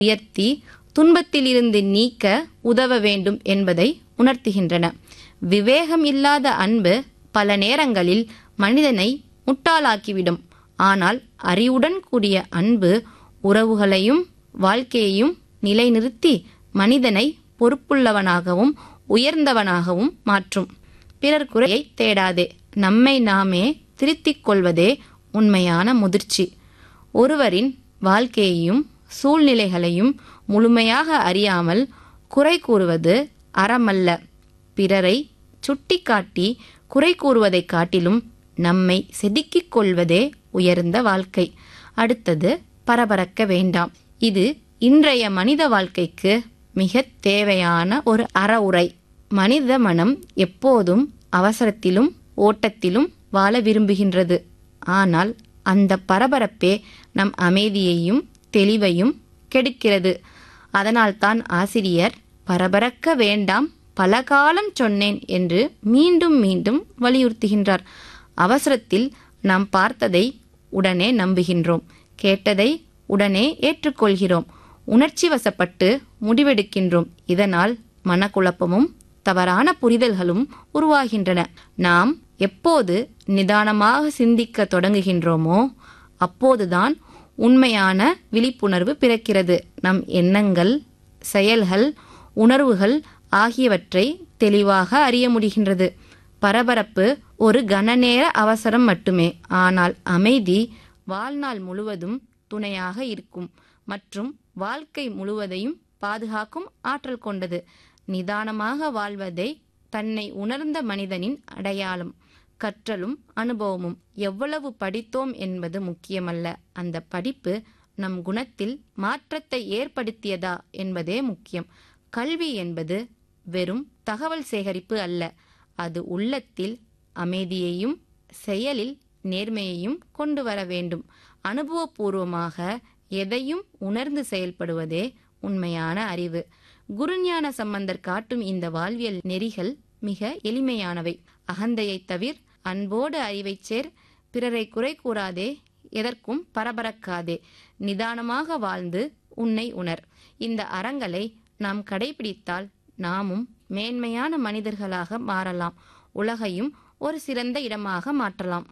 உயர்த்தி துன்பத்திலிருந்து நீக்க உதவ வேண்டும் என்பதை உணர்த்துகின்றன விவேகம் இல்லாத அன்பு பல நேரங்களில் மனிதனை முட்டாளாக்கிவிடும் ஆனால் அறிவுடன் கூடிய அன்பு உறவுகளையும் வாழ்க்கையையும் நிலைநிறுத்தி மனிதனை பொறுப்புள்ளவனாகவும் உயர்ந்தவனாகவும் மாற்றும் பிறர் குறையை தேடாதே நம்மை நாமே திருத்திக் கொள்வதே உண்மையான முதிர்ச்சி ஒருவரின் வாழ்க்கையையும் சூழ்நிலைகளையும் முழுமையாக அறியாமல் குறை கூறுவது அறமல்ல பிறரை சுட்டிக்காட்டி குறை கூறுவதைக் காட்டிலும் நம்மை செதுக்கிக் கொள்வதே உயர்ந்த வாழ்க்கை அடுத்தது பரபரக்க வேண்டாம் இது இன்றைய மனித வாழ்க்கைக்கு மிக தேவையான ஒரு அறவுரை மனித மனம் எப்போதும் அவசரத்திலும் ஓட்டத்திலும் வாழ விரும்புகின்றது ஆனால் அந்த பரபரப்பே நம் அமைதியையும் தெளிவையும் கெடுக்கிறது அதனால்தான் ஆசிரியர் பரபரக்க வேண்டாம் பல காலம் சொன்னேன் என்று மீண்டும் மீண்டும் வலியுறுத்துகின்றார் அவசரத்தில் நாம் பார்த்ததை உடனே நம்புகின்றோம் கேட்டதை உடனே ஏற்றுக்கொள்கிறோம் உணர்ச்சி வசப்பட்டு முடிவெடுக்கின்றோம் இதனால் மனக்குழப்பமும் தவறான புரிதல்களும் உருவாகின்றன நாம் எப்போது நிதானமாக சிந்திக்க தொடங்குகின்றோமோ அப்போதுதான் உண்மையான விழிப்புணர்வு பிறக்கிறது நம் எண்ணங்கள் செயல்கள் உணர்வுகள் ஆகியவற்றை தெளிவாக அறிய முடிகின்றது பரபரப்பு ஒரு கனநேர அவசரம் மட்டுமே ஆனால் அமைதி வாழ்நாள் முழுவதும் துணையாக இருக்கும் மற்றும் வாழ்க்கை முழுவதையும் பாதுகாக்கும் ஆற்றல் கொண்டது நிதானமாக வாழ்வதை தன்னை உணர்ந்த மனிதனின் அடையாளம் கற்றலும் அனுபவமும் எவ்வளவு படித்தோம் என்பது முக்கியமல்ல அந்த படிப்பு நம் குணத்தில் மாற்றத்தை ஏற்படுத்தியதா என்பதே முக்கியம் கல்வி என்பது வெறும் தகவல் சேகரிப்பு அல்ல அது உள்ளத்தில் அமைதியையும் செயலில் நேர்மையையும் கொண்டு வர வேண்டும் அனுபவபூர்வமாக எதையும் உணர்ந்து செயல்படுவதே உண்மையான அறிவு குருஞான சம்பந்தர் காட்டும் இந்த வாழ்வியல் நெறிகள் மிக எளிமையானவை அகந்தையை தவிர அன்போடு அறிவைச் சேர் பிறரை குறை கூறாதே எதற்கும் பரபரக்காதே நிதானமாக வாழ்ந்து உன்னை உணர் இந்த அறங்களை நாம் கடைபிடித்தால் நாமும் மேன்மையான மனிதர்களாக மாறலாம் உலகையும் ஒரு சிறந்த இடமாக மாற்றலாம்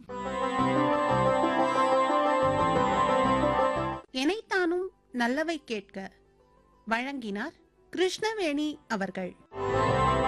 எனைத்தானும் நல்லவை கேட்க வழங்கினார் கிருஷ்ணவேணி அவர்கள்